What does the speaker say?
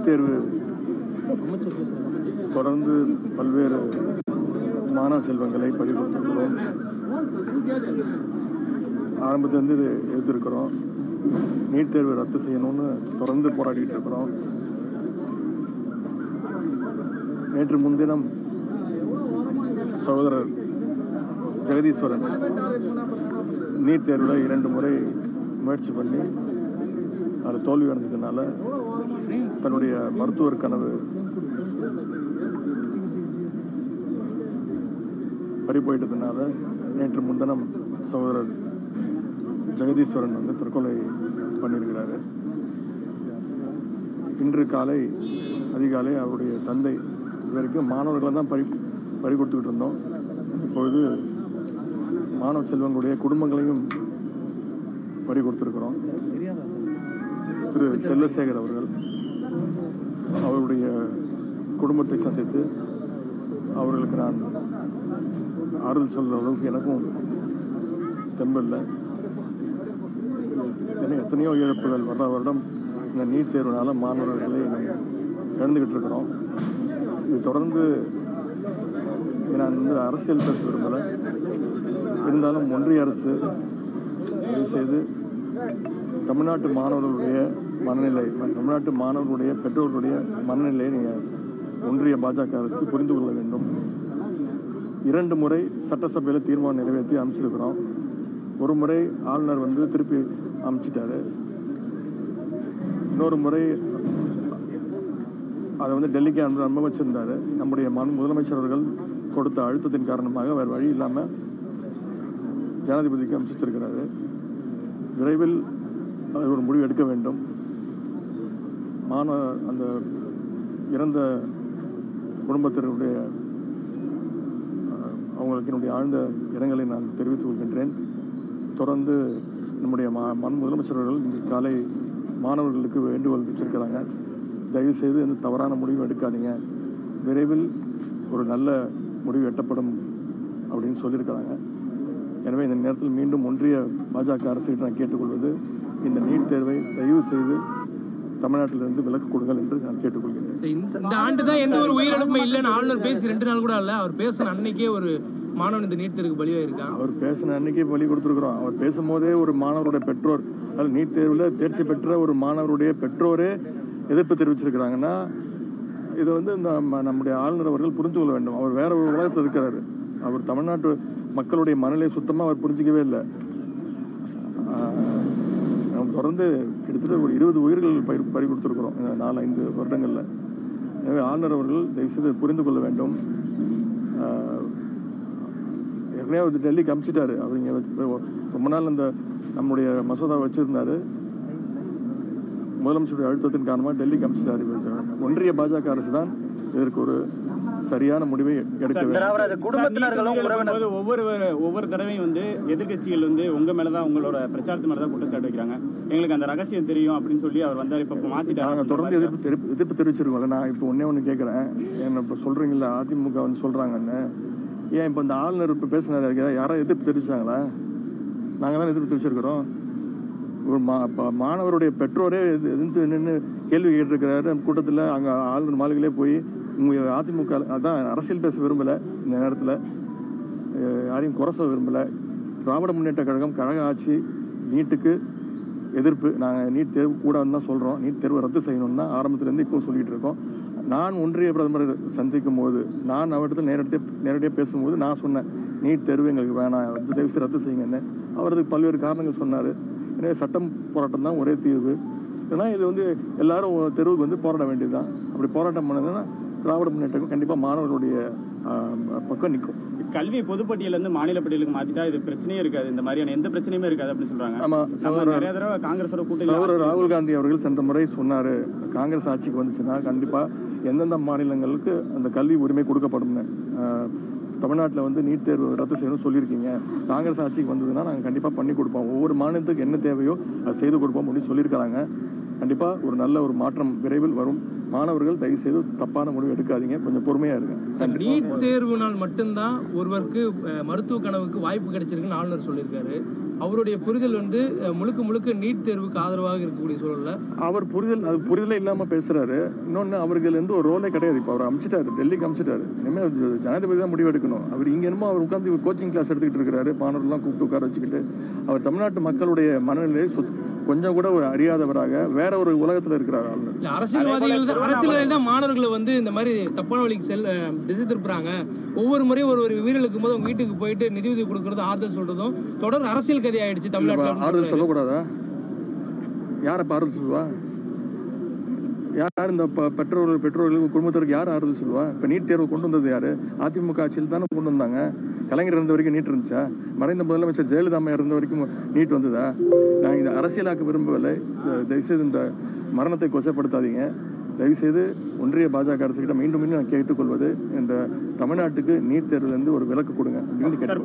NEET தேர்வு தொடர்ந்து பல்வேறு மாணவ செல்வங்களை பறிகொடுத்திருக்கிறோம் ஆரம்பத்திலேருந்து இது எதிர்க்கிறோம் நீட் தேர்வு ரத்து செய்யணும்னு தொடர்ந்து போராடிட்டு இருக்கிறோம் நேற்று முன்தினம் சகோதரர் ஜெகதீஸ்வரன் நீட் தேர்வில் இரண்டு முறை முயற்சி பண்ணி அதில் தோல்வி அடைஞ்சதுனால தன்னுடைய மருத்துவர் கனவு பறி போயிட்டதுனால நேற்று முன்தினம் சகோதரர் ஜெகதீஸ்வரன் வந்து தற்கொலை பண்ணியிருக்கிறாரு இன்று காலை அதிகாலை அவருடைய தந்தை இவருக்கு மாணவர்களை தான் பறி பறி கொடுத்துக்கிட்டு இருந்தோம் இப்பொழுது மாணவ செல்வங்களுடைய குடும்பங்களையும் பறி கொடுத்துருக்கிறோம் திரு செல்வசேகர் அவர்கள் அவருடைய குடும்பத்தை சந்தித்து அவர்களுக்கு நான் ஆறுதல் சொல்கிற அளவுக்கு எனக்கும் தெம்பில்லை எத்தனை எத்தனையோ இழப்புகள் வருட வருடம் இந்த நீட் தேர்வுனால மாணவர்களை நம்ம இழந்துக்கிட்டு இருக்கிறோம் இது தொடர்ந்து நான் வந்து அரசியல் பேச விரும்பலை இருந்தாலும் ஒன்றிய அரசு தயவு செய்து தமிழ்நாட்டு மாணவர்களுடைய மனநிலை தமிழ்நாட்டு மாணவர்களுடைய பெற்றோர்களுடைய மனநிலையை நீங்கள் ஒன்றிய பாஜக அரசு புரிந்து கொள்ள வேண்டும் இரண்டு முறை சட்டசபையில் தீர்மானம் நிறைவேற்றி அமைச்சிருக்கிறோம் ஒரு முறை ஆளுநர் வந்து திருப்பி அமைச்சிட்டாரு இன்னொரு முறை அதை வந்து டெல்லிக்கு அனுப்ப அனுப்ப வச்சிருந்தாரு நம்முடைய மன் முதலமைச்சர் அவர்கள் கொடுத்த அழுத்தத்தின் காரணமாக வேறு வழி இல்லாமல் ஜனாதிபதிக்கு அமைச்சிருக்கிறாரு விரைவில் அது ஒரு முடிவு எடுக்க வேண்டும் மாணவ அந்த இறந்த குடும்பத்தினருடைய அஹ், அவங்களுக்கு என்னுடைய ஆழ்ந்த இரங்கலை நான் தெரிவித்துக் கொள்கின்றேன் தொடர்ந்து நம்முடைய மா மண் முதலமைச்சர் அவர்கள் இன்று காலை மாணவர்களுக்கு வேண்டுகோள் வச்சிருக்கிறாங்க தயவு செய்து எந்த தவறான முடிவு எடுக்காதீங்க விரைவில் ஒரு நல்ல முடிவு எட்டப்படும் அப்படின்னு சொல்லியிருக்கிறாங்க எனவே இந்த நேரத்தில் மீண்டும் ஒன்றிய பாஜக அரசுகிட்ட நான் கேட்டுக்கொள்வது இந்த நீட் தேர்வை தயவு செய்து தமிழ்நாட்டிலிருந்து விலக்கு கொடுங்கள் என்று நான் கேட்டுக்கொள்கிறேன் இந்த- இந்த ஆண்டு தான் எந்த ஒரு உயிரிழப்பும் இல்லைன்னு ஆளுநர் பேசி ரெண்டு நாள் கூட இல்ல அவர் பேசின அன்னைக்கே ஒரு மாணவன் இந்த நீட் தேர்வுக்கு பலியாயிருக்கான் அவர் பேசின அன்னைக்கே பலி கொடுத்துருக்குறோம் அவர் பேசும்போதே ஒரு மாணவருடைய பெற்றோர் அதில் நீட் தேர்வில் தேர்ச்சி பெற்ற ஒரு மாணவருடைய பெற்றோரே எதிர்ப்பு தெரிவிச்சிருக்கிறாங்கன்னா இது வந்து இந்த ம- நம்முடைய ஆளுநர் அவர்கள் புரிந்து கொள்ள வேண்டும் அவர் வேற ஒரு உலகத்தில் இருக்கிறாரு அவர் தமிழ்நாட்டு மக்களுடைய மனநிலை சுத்தமாக அவர் புரிஞ்சிக்கவே இல்லை ஆஹ், நம்ம தொடர்ந்து கிட்டத்தட்ட ஒரு இருபது உயிர்கள் பறி பறி கொடுத்துருக்குறோம் இந்த நாலு ஐந்து வருடங்களில் எனவே ஆளுநர் அவர்கள் தயவுசெய்து புரிந்து கொள்ள வேண்டும் ஆஹ், ஏற்கனவே அவர் டெல்லிக்கு அமிச்சிட்டாரு அவர் இங்கே ரொம்ப நாள் அந்த நம்முடைய மசோதா வச்சிருந்தாரு முதலமைச்சருடைய அழுத்தத்தின் காரணமாக டெல்லிக்கு அமிச்சிட்டாரு இவர். ஒன்றிய பாஜக அரசு தான் இதற்கு ஒரு சரியான முடிவை எடுக்க வேண்டும் சார் அவரது குடும்பத்தினர்களும் உறவினர் போது ஒவ்வொரு ஒவ்வொரு தடவையும் வந்து எதிர்க்கட்சிகள் வந்து உங்க மேலதான் உங்களோட பிரச்சாரத்து மேலதான் குற்றச்சாட்டு வைக்கிறாங்க எங்களுக்கு அந்த ரகசியம் தெரியும் அப்படின்னு சொல்லி அவர் வந்தார் இப்ப நாங்கள் மாத்திட்டாங்க தொடர்ந்து எதிர்ப்பு தெரிவி- எதிர்ப்பு தெரிவிச்சிருக்கோம்ல நான் இப்போ ஒன்றே ஒன்று கேட்குறேன் என்ன இப்போ சொல்கிறீங்களா அதிமுக வந்து சொல்கிறாங்கன்னு ஏன் இப்போ இந்த ஆளுநர் இப்போ பேசினாரு யாராவது எதிர்ப்பு தெரிவிச்சாங்களா நாங்கள் தான் எதிர்ப்பு தெரிவிச்சிருக்கிறோம் ஒரு மா இப்போ மாணவருடைய பெற்றோரே எது எதிர்த்து நின்று கேள்வி கேட்டிருக்கிறாரு கூட்டத்தில் அங்கே ஆளுநர் மாளிகையிலே போய் உங்கள் அதிமுக அதான் அரசியல் பேச விரும்பலை இந்த நேரத்தில் யாரையும் குறை சொல்ல விரும்பலை திராவிட முன்னேற்ற கழகம் கழக ஆட்சி நீட்டுக்கு எதிர்ப்பு நாங்கள் நீட் தேர்வு கூடாதுன்னு தான் சொல்கிறோம் நீட் தேர்வு ரத்து செய்யணும்னு தான் ஆரம்பத்துலேருந்து இப்போ சொல்லிட்டு இருக்கோம் நான் ஒன்றிய பிரதமரை சந்திக்கும் போது நான் அவர்கிட்ட நேரடியாக நேரடியாக பேசும்போது நான் சொன்னேன் நீட் தேர்வு எங்களுக்கு வேணாம் ரத்து தயவு செய்து ரத்து செய்யுங்கன்னு அவர் அதுக்கு பல்வேறு காரணங்கள் சொன்னார் எனவே சட்டம் போராட்டம் தான் ஒரே தீர்வு ஏன்னா இது வந்து எல்லாரும் தெருவுக்கு வந்து போராட வேண்டியதுதான் அப்படி போராட்டம் பண்ணதுன்னா திராவிட முன்னேற்றம் கண்டிப்பாக மாணவர்களுடைய ஆஹ், பக்கம் நிற்கும் கல்வி பொதுப்பட்டியல இருந்து மாநில பட்டியலுக்கு மாத்திட்டா இது பிரச்சனையே இருக்காது இந்த மாதிரியான எந்த பிரச்சனையுமே இருக்காது அப்படின்னு சொல்றாங்க ஆமா நம்ம சகோதரர் நிறைய தடவை காங்கிரஸோட கூட்டணி சகோதரர் ராகுல் காந்தி அவர்கள் சென்ற முறை சொன்னார் காங்கிரஸ் ஆட்சிக்கு வந்துச்சுன்னா கண்டிப்பாக எந்தெந்த மாநிலங்களுக்கு அந்த கல்வி உரிமை கொடுக்கப்படும்னு தமிழ்நாட்டில் வந்து நீட் தேர்வு ரத்து செய்யணும்னு சொல்லியிருக்கீங்க காங்கிரஸ் ஆட்சிக்கு வந்ததுன்னா நாங்கள் கண்டிப்பாக பண்ணி கொடுப்போம் ஒவ்வொரு மாநிலத்துக்கு என்ன தேவையோ அதை செய்து கொடுப்போம் அப்படின்னு சொல்லியிருக்கிறாங்க கண்டிப்பாக ஒரு நல்ல ஒரு மாற்றம் விரைவில் வரும் மாணவர்கள் தயவு செய்து தப்பான முடிவு எடுக்காதீங்க கொஞ்சம் பொறுமையாக இருங்க நீட் தேர்வுனால் மட்டும்தான் ஒருவருக்கு அஹ், மருத்துவ கனவுக்கு வாய்ப்பு கிடைச்சிருக்குன்னு ஆளுநர் சொல்லியிருக்காரு அவருடைய புரிதல் வந்து அஹ், முழுக்க முழுக்க நீட் தேர்வுக்கு ஆதரவாக இருக்கக்கூடிய சூழல்ல அவர் புரிதல் அது புரிதலே இல்லாம பேசுறாரு இன்னொன்னு அவர்கள் எந்த ஒரு ரோலே கிடையாது இப்போ அவர் அமிச்சிட்டாரு டெல்லிக்கு அமிச்சிட்டாரு இனிமேல் ஜ- ஜனாதிபதி தான் முடிவு எடுக்கணும் அவர் இங்க என்னமோ அவர் உட்காந்து கோச்சிங் கிளாஸ் எடுத்துக்கிட்டு இருக்கிறாரு மாணவர்கள்லாம் கூப்பிட்டு உட்கார வச்சுக்கிட்டு அவர் தமிழ்நாட்டு மக்களுடைய மனநிலையை சுத்- கொஞ்சம் கூட ஒரு அறியாதவராக வேற ஒரு உலகத்துல இருக்கிறார் ஆளுநர் இல்ல அரசியல்வாதிகள் தான் அரசியல்வாதிகள் தான் மாணவர்களை வந்து இந்த மாதிரி தப்பான வழிக்கு செல் அஹ், திசை திருப்புறாங்க ஒவ்வொரு முறையும் ஒரு ஒரு உயிரிழக்கும் போது அவங்க வீட்டுக்கு போயிட்டு நிதியுதவி கொடுக்கறதும் ஆறுதல் சொல்றதும் தொடர் அரசியல் கதை ஆயிடுச்சு இப்ப தமிழ்நாட்டில் ஆறுதல் சொல்லக்கூடாதா யாரை இப்ப ஆறுதல் சொல்லுவா யார் இந்த ப- பெற்றோர்கள் பெற்றோர்களுக்கு குடும்பத்திற்கு யார் ஆறுதல் சொல்லுவா இப்ப நீட் தேர்வு கொண்டு வந்தது யாரு அதிமுக ஆட்சியில் தானே கொண்டு வந்தாங்க கலைஞர் இருந்த வரைக்கும் நீட் இருந்துச்சா மறைந்த முதலமைச்சர் ஜெயலலிதா அம்மா இருந்த வரைக்கும் நீட் வந்ததா நான் இதை அரசியலாக்க விரும்பவில்லை இந்த- தயவுசெய்து இந்த மரணத்தை கொச்சப்படுத்தாதீங்க தயவுசெய்து ஒன்றிய பாஜக அரசுகிட்ட மீண்டும் மீண்டும் நான் கேட்டுக்கொள்வது இந்த தமிழ்நாட்டுக்கு நீட் தேர்வுலேருந்து ஒரு விலக்கு கொடுங்க அப்படின்னு கேட்டு